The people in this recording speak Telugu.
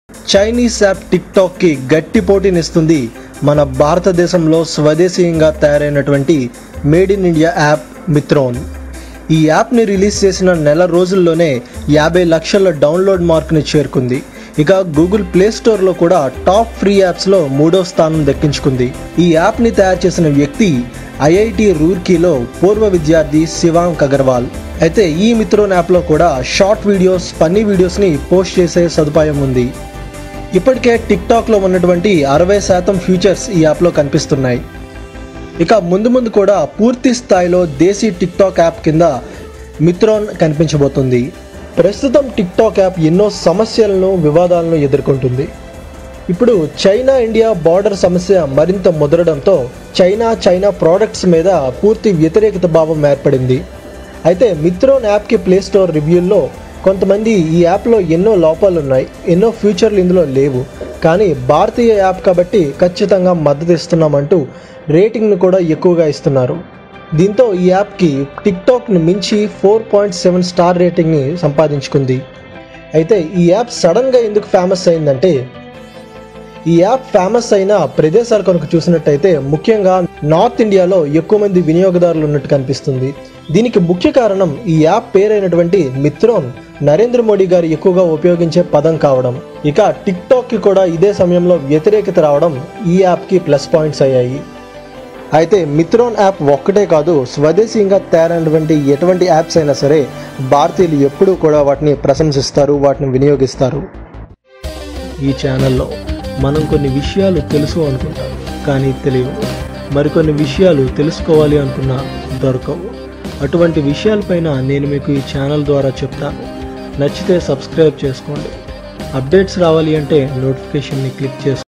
చైనీస్ యాప్ టిక్ టాక్కి గట్టి పోటీనిస్తుంది మన భారతదేశంలో స్వదేశీయంగా తయారైనటువంటి made in India app Mitron ఈ యాప్ని రిలీజ్ చేసిన నెల రోజుల్లోనే యాభై లక్షల డౌన్లోడ్ మార్క్ని చేరుకుంది ఇక గూగుల్ ప్లే స్టోర్లో కూడా టాప్ ఫ్రీ యాప్స్లో మూడో స్థానం దక్కించుకుంది ఈ యాప్ని తయారు చేసిన వ్యక్తి ఐఐటి రూర్కీలో పూర్వ విద్యార్థి శివాంక్ అగర్వాల్ అయితే ఈ మిత్రోన్ యాప్లో కూడా షార్ట్ వీడియోస్ ఫన్నీ వీడియోస్ని పోస్ట్ చేసే సదుపాయం ఉంది ఇప్పటికే టిక్ టాక్లో ఉన్నటువంటి అరవై శాతం ఫీచర్స్ ఈ యాప్లో కనిపిస్తున్నాయి ఇక ముందు ముందు కూడా పూర్తి స్థాయిలో దేశీ టిక్ టాక్ యాప్ కింద మిత్రోన్ కనిపించబోతుంది ప్రస్తుతం టిక్ టాక్ యాప్ ఎన్నో సమస్యలను వివాదాలను ఎదుర్కొంటుంది ఇప్పుడు చైనా ఇండియా బార్డర్ సమస్య మరింత ముదరడంతో చైనా చైనా ప్రోడక్ట్స్ మీద పూర్తి వ్యతిరేకత భావం ఏర్పడింది అయితే మిత్రోన్ యాప్కి ప్లే స్టోర్ రివ్యూల్లో కొంతమంది ఈ యాప్లో ఎన్నో లోపాలు ఉన్నాయి ఎన్నో ఫీచర్లు ఇందులో లేవు కానీ భారతీయ యాప్ కాబట్టి ఖచ్చితంగా మద్దతు ఇస్తున్నామంటూ రేటింగ్ను కూడా ఎక్కువగా ఇస్తున్నారు దీంతో ఈ యాప్కి టిక్ టాక్ని మించి ఫోర్ పాయింట్ సెవెన్ స్టార్ రేటింగ్ని సంపాదించుకుంది అయితే ఈ యాప్ సడన్గా ఎందుకు ఫేమస్ అయిందంటే ఈ యాప్ ఫేమస్ అయిన ప్రదేశాలు కనుక చూసినట్టయితే ముఖ్యంగా నార్త్ ఇండియాలో ఎక్కువ మంది వినియోగదారులు ఉన్నట్టు కనిపిస్తుంది దీనికి ముఖ్య కారణం ఈ యాప్ పేరైనటువంటి మిత్రోన్ నరేంద్ర మోడీ గారు ఎక్కువగా ఉపయోగించే పదం కావడం ఇక టిక్ టాక్కి కూడా ఇదే సమయంలో వ్యతిరేకత రావడం ఈ యాప్కి ప్లస్ పాయింట్స్ అయ్యాయి అయితే మిత్రోన్ యాప్ ఒక్కటే కాదు స్వదేశీయంగా తయారైనటువంటి ఎటువంటి యాప్స్ అయినా సరే భారతీయులు ఎప్పుడూ కూడా వాటిని ప్రశంసిస్తారు వాటిని వినియోగిస్తారు ఈ ఛానల్లో మనం కొన్ని విషయాలు తెలుసు అనుకుంటాం కానీ తెలియవు మరికొన్ని విషయాలు తెలుసుకోవాలి అనుకున్నా దొరకవు అటువంటి విషయాలపైన నేను మీకు ఈ ఛానల్ ద్వారా చెప్తాను నచ్చితే సబ్స్క్రైబ్ చేసుకోండి అప్డేట్స్ రావాలి అంటే నోటిఫికేషన్ని క్లిక్ చేసుకోండి